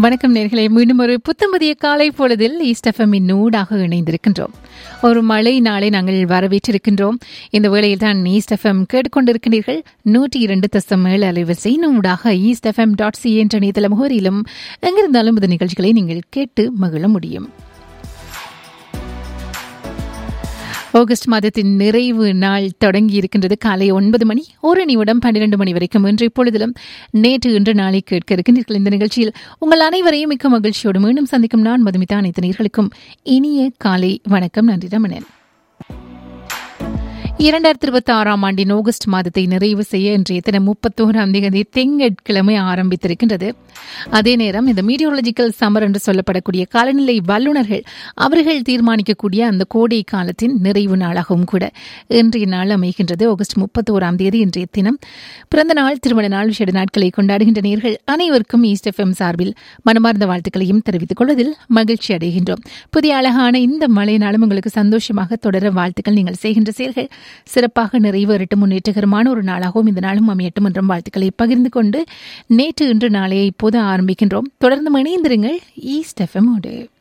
வணக்கம் நேர்களே மீண்டும் ஒரு புத்தம்பதிய காலை பொழுதில் ஈஸ்டஃபமின் நூடாக இணைந்திருக்கின்றோம் ஒரு மழை நாளை நாங்கள் வரவேற்றிருக்கின்றோம் இந்த வேளையில் தான் ஈஸ்டஃபம் கேட்டுக்கொண்டிருக்கிறீர்கள் நூற்றி இரண்டு தசம் ஏழு அலைவரிசை நூடாக ஈஸ்டஃபம் டாட் சி என்ற இணையதள முகவரியிலும் எங்கிருந்தாலும் இந்த நிகழ்ச்சிகளை நீங்கள் கேட்டு மகிழ முடியும் ஆகஸ்ட் மாதத்தின் நிறைவு நாள் தொடங்கி இருக்கின்றது காலை ஒன்பது மணி ஒரு நிமிடம் பன்னிரண்டு மணி வரைக்கும் இன்று இப்பொழுதிலும் நேற்று இன்று நாளை கேட்க இருக்கின்றீர்கள் இந்த நிகழ்ச்சியில் உங்கள் அனைவரையும் மிக்க மகிழ்ச்சியோடு மீண்டும் சந்திக்கும் நான் மதுமிதா அனைத்து நேர்களுக்கும் இனிய காலை வணக்கம் நன்றி ரமணன் இரண்டாயிரத்தி இருபத்தி ஆறாம் ஆண்டின் ஆகஸ்ட் மாதத்தை நிறைவு செய்ய இன்றைய தினம் முப்பத்தோராம் தேதி திங்கட்கிழமை ஆரம்பித்திருக்கின்றது அதே நேரம் இந்த மீடியோலஜிக்கல் சம்மர் என்று சொல்லப்படக்கூடிய காலநிலை வல்லுநர்கள் அவர்கள் தீர்மானிக்கக்கூடிய அந்த கோடை காலத்தின் நிறைவு நாளாகவும் கூட இன்றைய நாள் அமைகின்றது ஆகஸ்ட் முப்பத்தோராம் தேதி இன்றைய தினம் பிறந்த நாள் திருமண நாள் விஷேட நாட்களை கொண்டாடுகின்ற நேர்கள் அனைவருக்கும் ஈஸ்ட் எஃப்எம் சார்பில் மனமார்ந்த வாழ்த்துக்களையும் தெரிவித்துக் கொள்வதில் மகிழ்ச்சி அடைகின்றோம் புதிய அழகான இந்த மழை நாளும் உங்களுக்கு சந்தோஷமாக தொடர வாழ்த்துக்கள் நீங்கள் செய்கின்ற செயல்கள் சிறப்பாக நிறைவேறட்டும் முன்னேற்றகரமான ஒரு நாளாகவும் இந்த நாளும் அமையட்டும் என்றும் வாழ்த்துக்களை பகிர்ந்து கொண்டு நேற்று இன்று நாளையை இப்போது ஆரம்பிக்கின்றோம் தொடர்ந்து இணைந்திருங்கள் ஈஸ்ட் எஃப்எம்மோடு